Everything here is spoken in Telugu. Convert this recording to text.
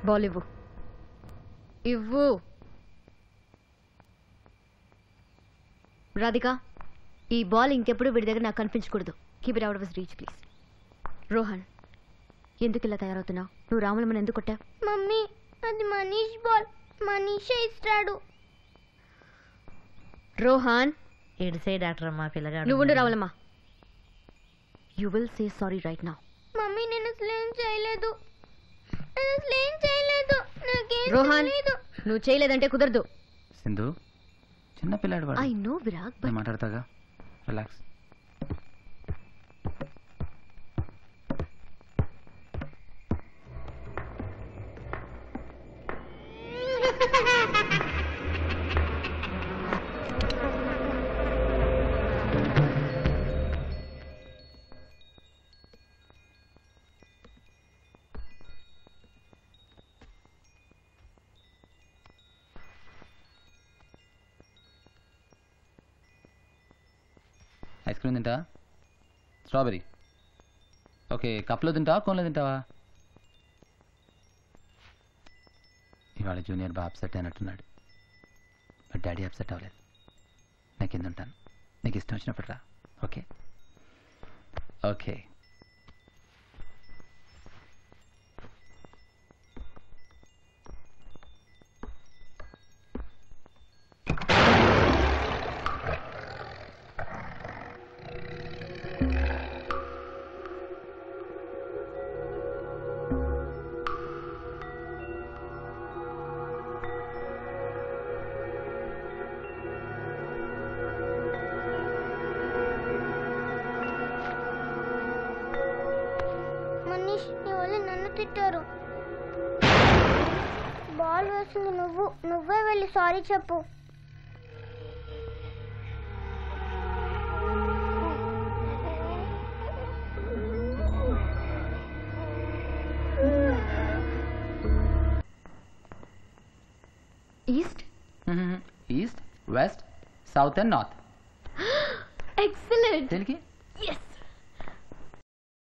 బాల్ ఇవ్వు ఇవ్వు రాధిక ఈ బాల్ ఇంకెప్పుడు వీడి దగ్గర నాకు కనిపించకూడదు keep it out of reach please Rohan ఎందుకు ఇలా తయారవుతున్నావు నువ్వు రాములమ్మని ఎందుకు కొట్టావు మమ్మీ అది మనీష్ బాల్ మనీషే ఇస్తాడు రోహన్ ఏడిసే డాక్టర్ అమ్మా పిల్లగాడు నువ్వు ఉండు Ramulamma you will say sorry right నా మమ్మీ నేను అసలు ఏం చేయలేదు నేను అసలు ఏం చేయలేదు నాకేం రోహన్ తెలీదు నువ్వు చేయలేదంటే కుదరదు సింధు చిన్న పిల్లాడు వాడు ఐ నో విరాగ్ నేను బట్ మాట్లాడతాగా రిలాక్స్ ఐస్ క్రీమ్ తింటా స్ట్రాబెరీ ఓకే కప్లో తింటావా కోన్లో తింటావా ఇవాళ జూనియర్ బా అప్సెట్ అయినట్టున్నాడు బట్ డాడీ అప్సెట్ అవ్వలేదు నేను కింద ఉంటాను నీకు ఇష్టం వచ్చినప్పుడు రా ఓకే ఓకే మనీష్ నీ వల్ల నన్ను తిట్టారు బాల్ వేసింది నువ్వు నువ్వే వెళ్ళి సారీ చెప్పు east east west south and north excellent దేనికి